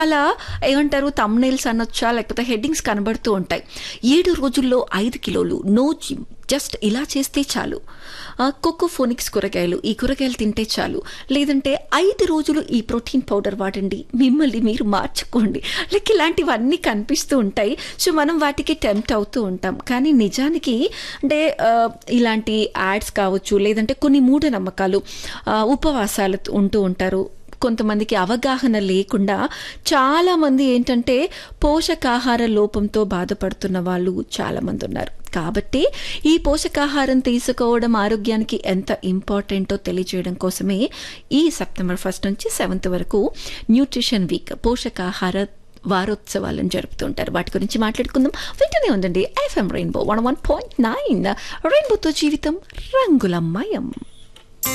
అలా ఏమంటారు తమ్నైల్స్ అనొచ్చా లేకపోతే హెడ్డింగ్స్ కనబడుతూ ఉంటాయి ఏడు రోజుల్లో ఐదు కిలోలు నో జిమ్ జస్ట్ ఇలా చేస్తే చాలు కొకోఫోనిక్స్ కూరగాయలు ఈ కూరగాయలు తింటే చాలు లేదంటే ఐదు రోజులు ఈ ప్రోటీన్ పౌడర్ వాడండి మిమ్మల్ని మీరు మార్చుకోండి లైక్ ఇలాంటివన్నీ కనిపిస్తూ ఉంటాయి సో మనం వాటికి టెంప్ట్ అవుతూ ఉంటాం కానీ నిజానికి అంటే ఆ, ఇలాంటి యాడ్స్ కావచ్చు లేదంటే కొన్ని మూఢనమ్మకాలు ఆ, ఉపవాసాలు ఉంటూ ఉంటారు కొంతమందికి అవగాహన లేకుండా చాలామంది ఏంటంటే పోషకాహార లోపంతో బాధపడుతున్న వాళ్ళు చాలామంది ఉన్నారు కాబట్టి ఈ పోషకాహారం తీసుకోవడం ఆరోగ్యానికి ఎంత ఇంపార్టెంటో తెలియజేయడం కోసమే ఈ సెప్టెంబర్ ఫస్ట్ నుంచి సెవెంత్ వరకు న్యూట్రిషన్ వీక్ పోషకాహార వారోత్సవాలను జరుపుతుంటారు వాటి గురించి మాట్లాడుకుందాం వింటూనే ఉందండి FM rainbow one one point nine రెయిన్బోతో జీవితం రంగులమయం